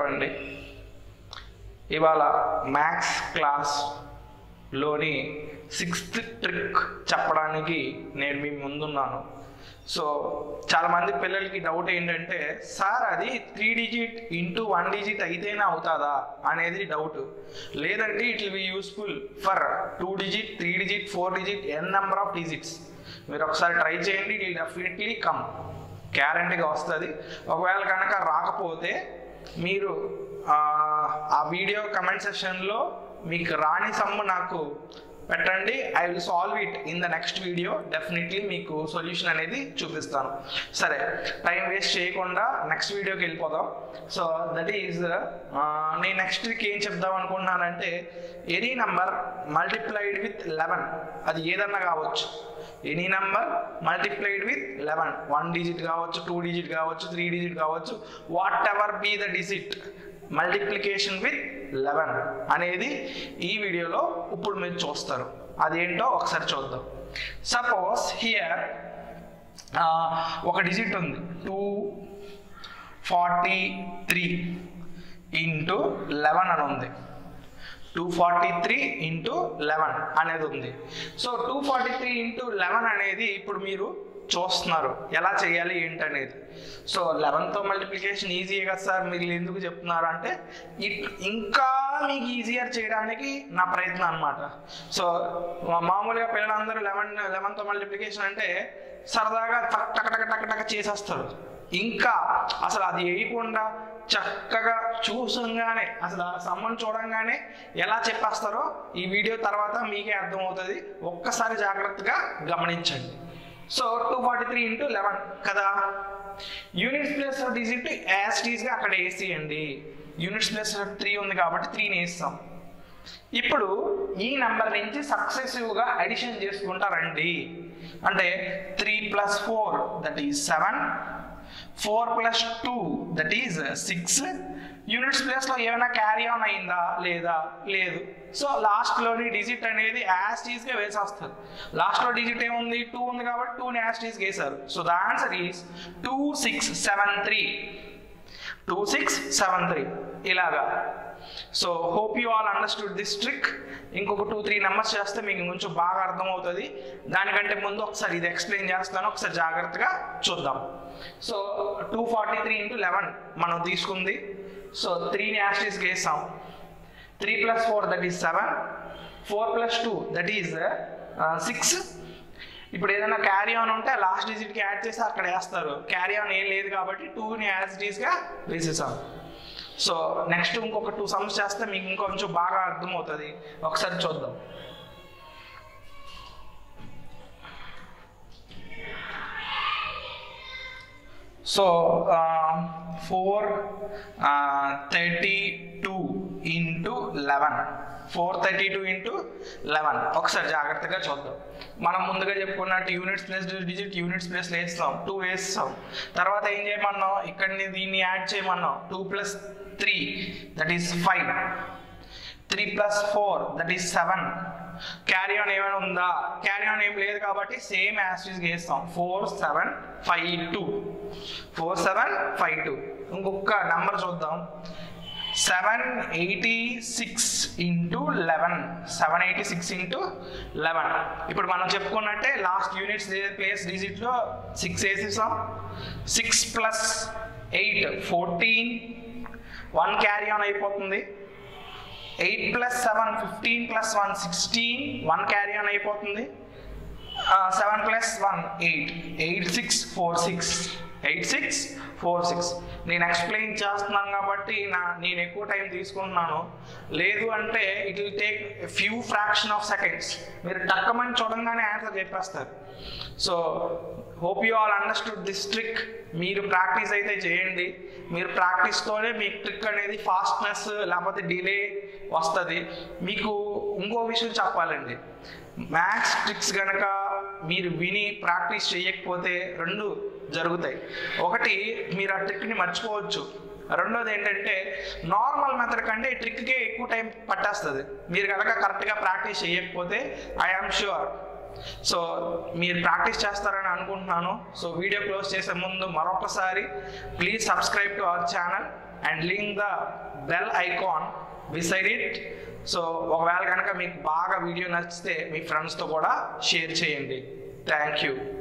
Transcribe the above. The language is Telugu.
చూడండి ఇవాళ మ్యాథ్స్ క్లాస్లోని సిక్స్త్ ట్రిక్ చెప్పడానికి నేను మీ ముందున్నాను సో చాలామంది పిల్లలకి డౌట్ ఏంటంటే సార్ అది three digit into one digit అయితేనే అవుతుందా అనేది డౌట్ లేదంటే it will be useful for two digit three digit four digit n number of digits మీరు ఒకసారి ట్రై చేయండి ఇట్ విల్ డెఫినెట్లీ కమ్ గ్యారంటీగా వస్తుంది ఒకవేళ కనుక రాకపోతే మీరు ఆ, ఆ వీడియో కమెంట్ సెషన్లో మీకు రాని సమ్ము నాకు పెట్టండి I will solve it in the next video definitely మీకు సొల్యూషన్ అనేది చూపిస్తాను సరే టైం వేస్ట్ చేయకుండా నెక్స్ట్ వీడియోకి వెళ్ళిపోదాం సో దట్ ఈజ్ నేను నెక్స్ట్ వీక్ ఏం చెప్దాం అనుకుంటున్నానంటే any number multiplied with eleven అది ఏదన్నా కావచ్చు any number multiplied with eleven one digit కావచ్చు టూ డిజిట్ కావచ్చు త్రీ డిజిట్ కావచ్చు whatever be the digit multiplication with eleven అనేది ఈ వీడియోలో ఇప్పుడు మీరు చూస్తారు అదేంటో ఒకసారి చూద్దాం సపోజ్ హియర్ ఒక డిజిట్ ఉంది two forty three into eleven అని ఉంది two forty three into eleven అనేది ఉంది so two forty three into eleven అనేది ఇప్పుడు మీరు చూస్తున్నారు ఎలా చేయాలి ఏంటనేది సో లెవెన్తో మల్టిప్లికేషన్ ఈజీ కదా సార్ మీరు ఎందుకు చెప్తున్నారు అంటే ఇట్ ఇంకా మీకు ఈజియర్ చేయడానికి నా ప్రయత్నం అనమాట సో మామూలుగా పిల్లలందరూ లెవెన్ లెవెన్తో మల్టిప్లికేషన్ అంటే సరదాగా టక్ టక్ టక్ టక్ టక్ చేసేస్తారు ఇంకా అసలు అది వేయకుండా చక్కగా చూసంగానే అసలు ఆ సమ్మని చూడంగానే ఎలా చెప్పేస్తారో ఈ వీడియో తర్వాత మీకే అర్థమవుతుంది ఒక్కసారి జాగ్రత్తగా గమనించండి so two forty three into eleven కదా యూనిట్స్ ప్లేస్ డిజిట్ యాజ్ టీజ్గా అక్కడ వేసేయండి యూనిట్స్ ప్లేస్ త్రీ ఉంది కాబట్టి త్రీని వేస్తాం ఇప్పుడు ఈ నెంబర్ నుంచి సక్సెసివ్గా అడిషన్ చేసుకుంటా రండి అంటే three plus four that is seven four plus two that is six units ప్లేస్లో ఏమైనా క్యారీ ఆన్ అయిందా లేదా లేదు సో లాస్ట్లోని డిజిట్ అనేది యాజ్ టీజ్గా వేసేస్తారు లాస్ట్లో డిజిట్ ఏముంది టూ ఉంది కాబట్టి టూని యాజ్ టీజ్గా వేశారు so the answer is two six seven three two six seven three ఇలాగా so hope you all understood this trick ఇంకొక టూ త్రీ నెంబర్స్ చేస్తే మీకు కొంచెం బాగా అర్థమవుతుంది దానికంటే ముందు ఒకసారి ఇది ఎక్స్ప్లెయిన్ చేస్తాను ఒకసారి జాగ్రత్తగా చూద్దాం so two forty three into eleven మనం తీసుకుంది సో త్రీని యాస్టీస్కి వేస్తాం three plus four that is seven four plus two that is six ఇప్పుడు ఏదైనా క్యారీ ఆన్ ఉంటే లాస్ట్ డిజిట్కి యాడ్ చేసి అక్కడ వేస్తారు క్యారీ ఆన్ ఏం లేదు కాబట్టి టూని యాజ్ డీస్గా వేసేసాం సో నెక్స్ట్ ఇంకొక టూ సమ్స్ చేస్తే మీకు ఇంకొంచెం బాగా అర్థమవుతుంది ఒకసారి చూద్దాం so four thirty two into eleven four thirty two into eleven ఒకసారి జాగ్రత్తగా చూద్దాం మనం ముందుగా చెప్పుకున్నట్టు units plus digit units plus వేస్తాం టూ వేస్తాం తర్వాత ఏం చేయమన్నాం ఇక్కడ దీన్ని యాడ్ చేయమన్నాం two plus three that is five three plus four that is seven carry on ఏమైనా ఉందా క్యారీ ఆన్ ఏం లేదు కాబట్టి సేమ్ యాస్టీస్ వేస్తాం four seven five two four seven five two ఇంకొక నెంబర్ చూద్దాం seven eighty six into eleven seven eighty six into eleven ఇప్పుడు మనం చెప్పుకున్నట్టే లాస్ట్ యూనిట్స్ ప్లేస్ డిజిట్లో సిక్స్ వేసేసాం six plus eight fourteen one carry on అయిపోతుంది eight plus seven fifteen plus one sixteen one carry on అయిపోతుంది seven plus one eight eight six four six eight six four six నేను ఎక్స్ప్లెయిన్ చేస్తున్నాను కాబట్టి నా నేను ఎక్కువ టైం తీసుకుంటున్నాను లేదు అంటే it will take few fraction of seconds మీరు టక్కమని చూడంగానే ఆన్సర్ చెప్పేస్తారు so hope you all understood this trick మీరు ప్రాక్టీస్ అయితే చేయండి మీరు ప్రాక్టీస్తోనే మీ ట్రిక్ అనేది ఫాస్ట్నెస్ లేకపోతే డిలే వస్తుంది మీకు ఇంకో విషయం చెప్పాలండి మ్యాథ్స్ ట్రిక్స్ కనుక మీరు విని ప్రాక్టీస్ చేయకపోతే రెండు జరుగుతాయి ఒకటి మీరు ఆ ట్రిక్ని మర్చిపోవచ్చు రెండోది ఏంటంటే నార్మల్ మెథడ్ కంటే ఈ ట్రిక్కే ఎక్కువ టైం పట్టేస్తుంది మీరు కనుక కరెక్ట్గా ప్రాక్టీస్ చేయకపోతే ఐ ఆమ్ ష్యూర్ సో మీరు ప్రాక్టీస్ చేస్తారని అనుకుంటున్నాను సో వీడియో క్లోజ్ చేసే ముందు మరొకసారి please subscribe to our channel and link the bell icon beside it so ఒకవేళ కనుక మీకు బాగా వీడియో నచ్చితే మీ ఫ్రెండ్స్తో కూడా షేర్ చేయండి థ్యాంక్ యూ